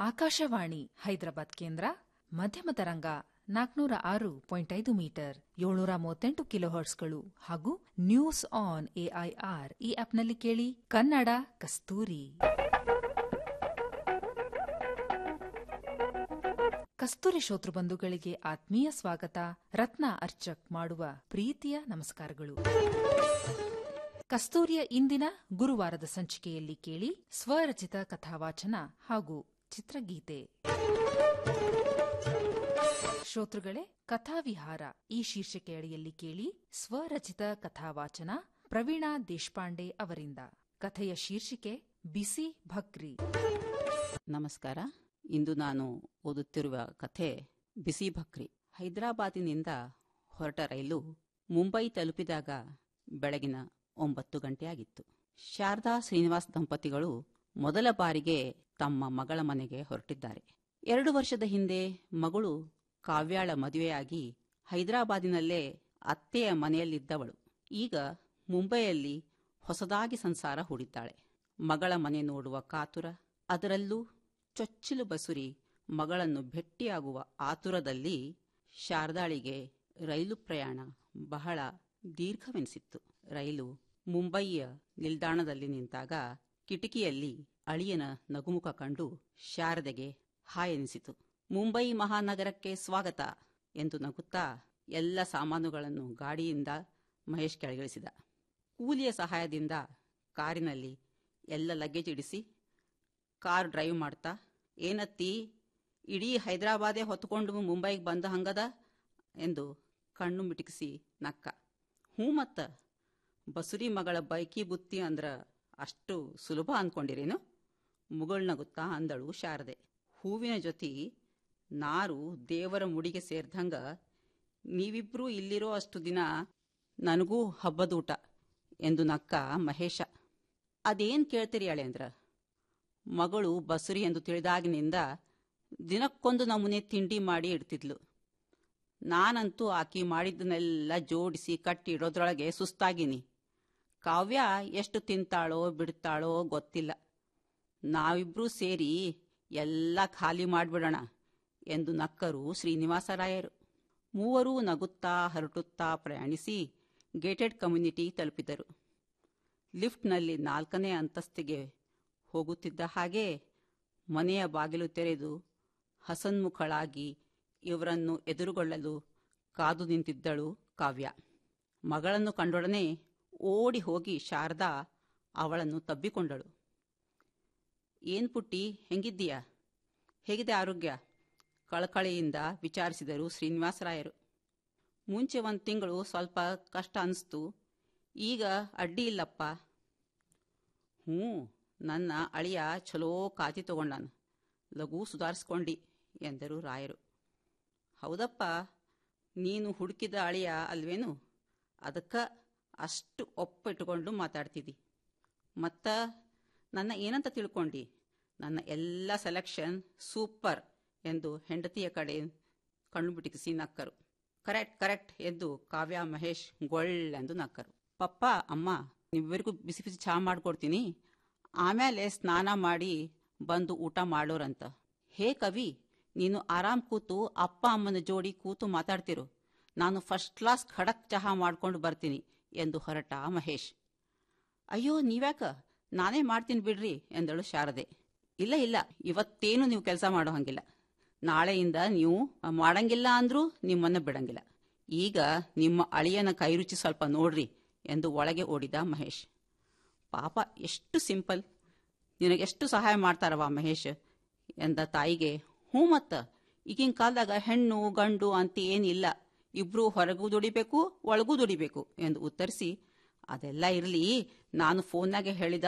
ಆಕಾಶವಾಣಿ ಹೈದರಾಬಾದ್ ಕೇಂದ್ರ ಮಧ್ಯಮ ತರಂಗ ನಾಲ್ಕನೂರ ಆರು ಪಾಯಿಂಟ್ ಐದು ಮೀಟರ್ ಏಳ್ನೂರ ಮೂವತ್ತೆಂಟು ಕಿಲೋಹರ್ಟ್ಸ್ಗಳು ಹಾಗೂ ನ್ಯೂಸ್ ಆನ್ ಎಐಆರ್ ಈ ಆಪ್ನಲ್ಲಿ ಕೇಳಿ ಕನ್ನಡ ಕಸ್ತೂರಿ ಕಸ್ತೂರಿ ಶ್ರೋತೃಬಂಧುಗಳಿಗೆ ಆತ್ಮೀಯ ಸ್ವಾಗತ ರತ್ನ ಅರ್ಚಕ್ ಮಾಡುವ ಪ್ರೀತಿಯ ನಮಸ್ಕಾರಗಳು ಕಸ್ತೂರಿಯ ಇಂದಿನ ಗುರುವಾರದ ಸಂಚಿಕೆಯಲ್ಲಿ ಕೇಳಿ ಸ್ವರಚಿತ ಕಥಾವಾಚನ ಹಾಗೂ ಚಿತ್ರಗೀತೆ ಶ್ರೋತೃಗಳೇ ಕಥಾವಿಹಾರ ಈ ಶೀರ್ಷಿಕೆಯಡಿಯಲ್ಲಿ ಕೇಳಿ ಸ್ವರಚಿತ ಕಥಾವಾಚನ ಪ್ರವೀಣಾ ದೇಶಪಾಂಡೆ ಅವರಿಂದ ಕಥೆಯ ಶೀರ್ಷಿಕೆ ಬಿಸಿ ಭಕ್ರಿ ನಮಸ್ಕಾರ ಇಂದು ನಾನು ಓದುತ್ತಿರುವ ಕಥೆ ಬಿಸಿ ಭಕ್ರಿ ಹೈದರಾಬಾದಿನಿಂದ ಹೊರಟ ರೈಲು ಮುಂಬೈ ತಲುಪಿದಾಗ ಬೆಳಗಿನ ಒಂಬತ್ತು ಗಂಟೆಯಾಗಿತ್ತು ಶಾರದಾ ಶ್ರೀನಿವಾಸ್ ದಂಪತಿಗಳು ಮೊದಲ ಬಾರಿಗೆ ತಮ್ಮ ಮಗಳ ಮನೆಗೆ ಹೊರಟಿದ್ದಾರೆ ಎರಡು ವರ್ಷದ ಹಿಂದೆ ಮಗಳು ಕಾವ್ಯಾಳ ಮದುವೆಯಾಗಿ ಹೈದರಾಬಾದಿನಲ್ಲೇ ಅತ್ತೆಯ ಮನೆಯಲ್ಲಿದ್ದವಳು ಈಗ ಮುಂಬೈಯಲ್ಲಿ ಹೊಸದಾಗಿ ಸಂಸಾರ ಹೂಡಿದ್ದಾಳೆ ಮಗಳ ಮನೆ ನೋಡುವ ಕಾತುರ ಅದರಲ್ಲೂ ಚೊಚ್ಚಲು ಬಸುರಿ ಮಗಳನ್ನು ಭೆಟ್ಟಿಯಾಗುವ ಆತುರದಲ್ಲಿ ಶಾರದಾಳಿಗೆ ರೈಲು ಪ್ರಯಾಣ ಬಹಳ ದೀರ್ಘವೆನಿಸಿತ್ತು ರೈಲು ಮುಂಬಯಿಯ ನಿಲ್ದಾಣದಲ್ಲಿ ನಿಂತಾಗ ಕಿಟಕಿಯಲ್ಲಿ ಅಳಿಯನ ನಗುಮುಖ ಕಂಡು ಶಾರದೆಗೆ ಹಾಯ್ ಎನಿಸಿತು ಮುಂಬೈ ಮಹಾನಗರಕ್ಕೆ ಸ್ವಾಗತ ಎಂದು ನಗುತ್ತಾ ಎಲ್ಲ ಸಾಮಾನುಗಳನ್ನು ಗಾಡಿಯಿಂದ ಮಹೇಶ್ ಕೆಳಗಿಳಿಸಿದ ಕೂಲಿಯ ಸಹಾಯದಿಂದ ಕಾರಿನಲ್ಲಿ ಎಲ್ಲ ಲಗೇಜ್ ಇಡಿಸಿ ಕಾರ್ ಡ್ರೈವ್ ಮಾಡ್ತಾ ಏನತ್ತಿ ಇಡೀ ಹೈದರಾಬಾದೇ ಹೊತ್ಕೊಂಡು ಮುಂಬೈಗೆ ಬಂದ ಹಂಗದ ಎಂದು ಕಣ್ಣು ಮಿಟುಕಿಸಿ ನಕ್ಕ ಹ್ಞೂ ಮತ್ತ ಬಸುರಿ ಮಗಳ ಬೈಕಿ ಬುತ್ತಿ ಅಂದ್ರ ಅಷ್ಟು ಸುಲಭ ಅಂದ್ಕೊಂಡಿರೇನು ಮುಗುಳ್ನಗುತ್ತಾ ಅಂದಳು ಶಾರದೆ ಹೂವಿನ ಜೊತೆ ನಾರು ದೇವರ ಮುಡಿಗೆ ಸೇರ್ದಂಗ ನೀವಿಬ್ರೂ ಇಲ್ಲಿರೋ ಅಷ್ಟು ದಿನ ನನಗೂ ಹಬ್ಬದೂಟ ಎಂದು ನಕ್ಕ ಮಹೇಶ ಅದೇನ್ ಕೇಳ್ತೀರಿ ಅಳೇಂದ್ರ ಮಗಳು ಬಸುರಿ ಎಂದು ತಿಳಿದಾಗಿನಿಂದ ದಿನಕ್ಕೊಂದು ನಮೂನೆ ತಿಂಡಿ ಮಾಡಿ ಇಡ್ತಿದ್ಲು ನಾನಂತೂ ಆಕಿ ಮಾಡಿದ್ದನ್ನೆಲ್ಲ ಜೋಡಿಸಿ ಕಟ್ಟಿ ಇಡೋದ್ರೊಳಗೆ ಸುಸ್ತಾಗಿನಿ ಕಾವ್ಯ ಎಷ್ಟು ತಿಂತಾಳೋ ಬಿಡ್ತಾಳೋ ಗೊತ್ತಿಲ್ಲ ನಾವಿಬ್ರೂ ಸೇರಿ ಎಲ್ಲ ಖಾಲಿ ಮಾಡಿಬಿಡೋಣ ಎಂದು ನಕ್ಕರು ಶ್ರೀನಿವಾಸರಾಯರು ಮೂವರೂ ನಗುತ್ತಾ ಹರಟುತ್ತಾ ಪ್ರಯಾಣಿಸಿ ಗೇಟೆಡ್ ಕಮ್ಯುನಿಟಿ ತಲುಪಿದರು ಲಿಫ್ಟ್ನಲ್ಲಿ ನಾಲ್ಕನೇ ಅಂತಸ್ತಿಗೆ ಹೋಗುತ್ತಿದ್ದ ಹಾಗೆ ಮನೆಯ ಬಾಗಿಲು ತೆರೆದು ಹಸನ್ಮುಖಳಾಗಿ ಇವರನ್ನು ಎದುರುಗೊಳ್ಳಲು ಕಾದು ನಿಂತಿದ್ದಳು ಕಾವ್ಯ ಮಗಳನ್ನು ಕಂಡೊಡನೆ ಓಡಿ ಹೋಗಿ ಶಾರದಾ ಅವಳನ್ನು ತಬ್ಬಿಕೊಂಡಳು ಏನ್ ಪುಟ್ಟಿ ಹೆಂಗಿದ್ದೀಯಾ ಹೇಗಿದೆ ಆರೋಗ್ಯ ಕಳಕಳಿಯಿಂದ ವಿಚಾರಿಸಿದರು ಶ್ರೀನಿವಾಸರಾಯರು ಮುಂಚೆ ಒಂದು ತಿಂಗಳು ಸ್ವಲ್ಪ ಕಷ್ಟ ಅನಿಸ್ತು ಈಗ ಅಡ್ಡಿ ಇಲ್ಲಪ್ಪ ಹ್ಞೂ ನನ್ನ ಅಳಿಯ ಚಲೋ ಕಾತಿ ತಗೊಂಡಾನು ಲಘು ಸುಧಾರಿಸ್ಕೊಂಡಿ ಎಂದರು ರಾಯರು ಹೌದಪ್ಪ ನೀನು ಹುಡುಕಿದ ಅಳಿಯ ಅಲ್ವೇನು ಅದಕ್ಕೆ ಅಷ್ಟು ಒಪ್ಪಿಟ್ಟುಕೊಂಡು ಮಾತಾಡ್ತಿದ್ದಿ ಮತ್ತ ನನ್ನ ಏನಂತ ತಿಳ್ಕೊಂಡಿ ನನ್ನ ಎಲ್ಲ ಸೆಲೆಕ್ಷನ್ ಸೂಪರ್ ಎಂದು ಹೆಂಡತಿಯ ಕಡೆ ಕಣ್ಣು ಬಿಟಿಕಿಸಿ ನಕ್ಕರು ಕರೆಕ್ಟ್ ಕರೆಕ್ಟ್ ಎಂದು ಕಾವ್ಯ ಮಹೇಶ್ ಗೊಳ್ಳೆಂದು ನಕ್ಕರು ಪಪ್ಪ ಅಮ್ಮ ನೀವಿಬ್ಬರಿಗೂ ಬಿಸಿ ಬಿಸಿ ಚಹಾ ಮಾಡ್ಕೊಡ್ತೀನಿ ಆಮೇಲೆ ಸ್ನಾನ ಮಾಡಿ ಬಂದು ಊಟ ಮಾಡೋರಂತ ಹೇ ಕವಿ ನೀನು ಆರಾಮ್ ಕೂತು ಅಪ್ಪ ಅಮ್ಮನ ಜೋಡಿ ಕೂತು ಮಾತಾಡ್ತಿರು ನಾನು ಫಸ್ಟ್ ಕ್ಲಾಸ್ ಖಡಕ್ ಚಹಾ ಮಾಡ್ಕೊಂಡು ಬರ್ತೀನಿ ಎಂದು ಹೊರಟ ಮಹೇಶ್ ಅಯ್ಯೋ ನೀವ್ಯಾಕ ನಾನೇ ಮಾಡ್ತೀನಿ ಬಿಡ್ರಿ ಎಂದಳು ಶಾರದೆ ಇಲ್ಲ ಇಲ್ಲ ಇವತ್ತೇನು ನೀವು ಕೆಲಸ ಮಾಡೋ ಹಂಗಿಲ್ಲ ನಾಳೆಯಿಂದ ನೀವು ಮಾಡಂಗಿಲ್ಲ ಅಂದ್ರೂ ನಿಮ್ಮನ್ನ ಬಿಡಂಗಿಲ್ಲ ಈಗ ನಿಮ್ಮ ಅಳಿಯನ ಕೈರುಚಿ ಸ್ವಲ್ಪ ನೋಡ್ರಿ ಎಂದು ಒಳಗೆ ಓಡಿದ ಮಹೇಶ್ ಪಾಪ ಎಷ್ಟು ಸಿಂಪಲ್ ನಿನಗೆಷ್ಟು ಸಹಾಯ ಮಾಡ್ತಾರವ ಮಹೇಶ್ ಎಂದ ತಾಯಿಗೆ ಹ್ಞೂ ಮತ್ತ ಈಗಿನ ಕಾಲದಾಗ ಹೆಣ್ಣು ಗಂಡು ಅಂತ ಏನಿಲ್ಲ ಇಬ್ರು ಹೊರಗೂ ದುಡಿಬೇಕು ಒಳಗೂ ದುಡಿಬೇಕು ಎಂದು ಉತ್ತರಿಸಿ ಅದೆಲ್ಲ ಇರಲಿ ನಾನು ಫೋನ್ನಾಗೆ ಹೇಳಿದ